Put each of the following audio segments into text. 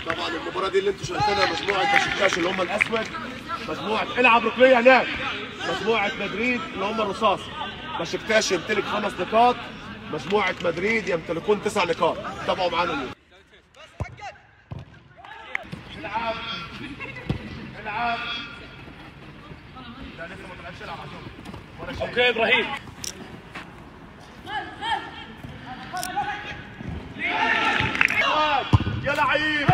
طبعا المباراه دي اللي انتم شايفينها مجموعه بشكتاش اللي هم الاسود مجموعه العب ركنيه هناك مجموعه مدريد اللي هم الرصاص بشكتاش يمتلك خمس نقاط مجموعه مدريد يمتلكون تسع نقاط تابعوا معانا اليوم العب العب لا لسه ما طلعش يلعب عشان ولا شيء اوكي ابراهيم يا لعيب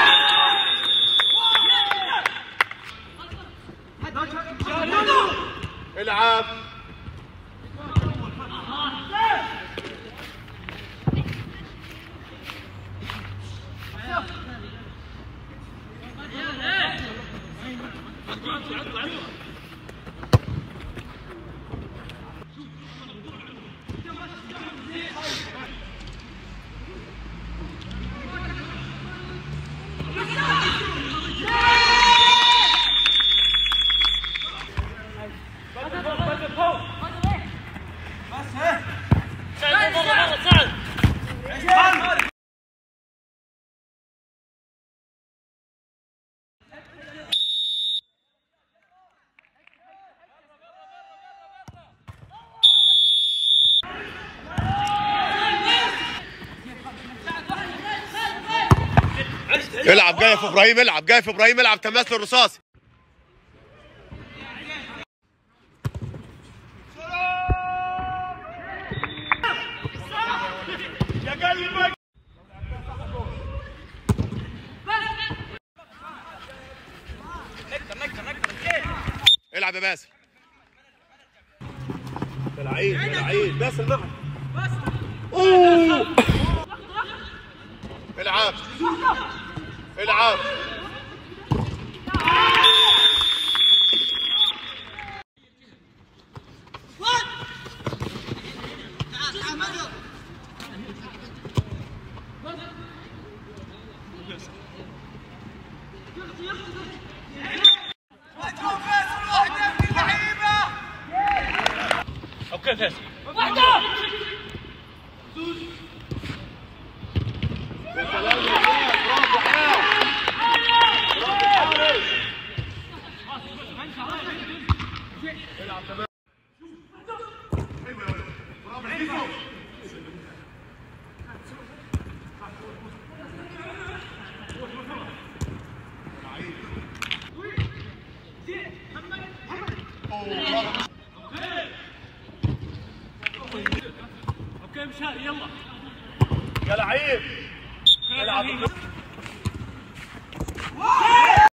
العب سعد مرة مرة سعد العب جاي في ابراهيم العب جاي في ابراهيم العب تماس للرصاصي يا قلبك العب يا باسل يا لعيب يا لعيب باسل معك اوه العب العب اوكي فيصل اوكي مشاري يلا يا لعيب يا العب إبراهيم.